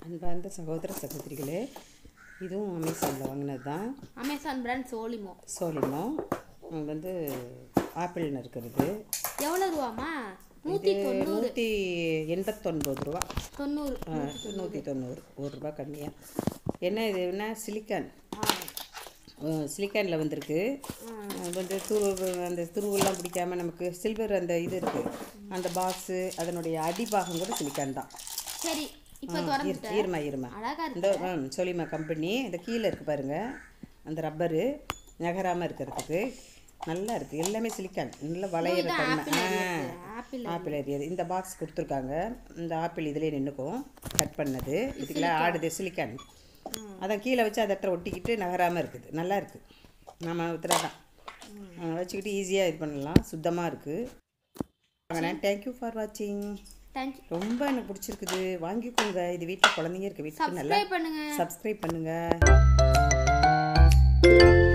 அன்பார்ந்த சகோதர சகோதரிகளே இதுவும் அமேசானில் வாங்கினது தான் அமேசான் பிராண்ட் சோலிமோ சோலிமோ இது வந்து ஆப்பிள்னு இருக்கிறது எவ்வளோ ரூபாமா நூற்றி இது நூற்றி எண்பத்தொன்பது ரூபா தொண்ணூறு நூற்றி தொண்ணூறு ஒரு ரூபா கம்மியாக என்ன இது என்ன சிலிக்கான் சிலிக்கானில் வந்திருக்கு அது வந்து துரு அந்த துருவெல்லாம் பிடிக்காம நமக்கு சில்வர் அந்த இது இருக்குது அந்த பாக்ஸு அதனுடைய அடிபாகம் கூட சிலிக்கான் தான் சரி இப்போ திறந்துட்டேன் ஈரமா ஈரமா அழகா இருக்கு இந்த ம் சொலிமா கம்பெனி இந்த கீழே இருக்குது பாருங்க அந்த ரப்பரு நகராமல் இருக்கிறதுக்கு நல்லா இருக்குது எல்லாமே சிலிக்கான் நல்ல வளையிற தன்மை ஆ ஆப்பிள் ஆப்பிள் எரியது இந்த பாக்ஸ் கொடுத்துருக்காங்க இந்த ஆப்பிள் இதிலே நின்றுக்கும் கட் பண்ணது இதுக்கெல்லாம் ஆடுது சிலிக்கான் அதான் கீழே வச்சு அதை இடத்துல ஒட்டிக்கிட்டு நகராமல் இருக்குது நல்லா இருக்குது நம்ம உத்தரா தான் வச்சுக்கிட்டு ஈஸியாக இது பண்ணலாம் சுத்தமாக இருக்குது வாங்கினேன் தேங்க்யூ ஃபார் வாட்சிங் தேங்க்யூ ரொம்ப எனக்கு பிடிச்சிருக்குது வாங்கிக்கோங்க இது வீட்டில் குழந்தைங்க இருக்க வீட்டுக்கு நல்லா சப்ஸ்கிரைப் பண்ணுங்க சப்ஸ்கிரைப் பண்ணுங்கள்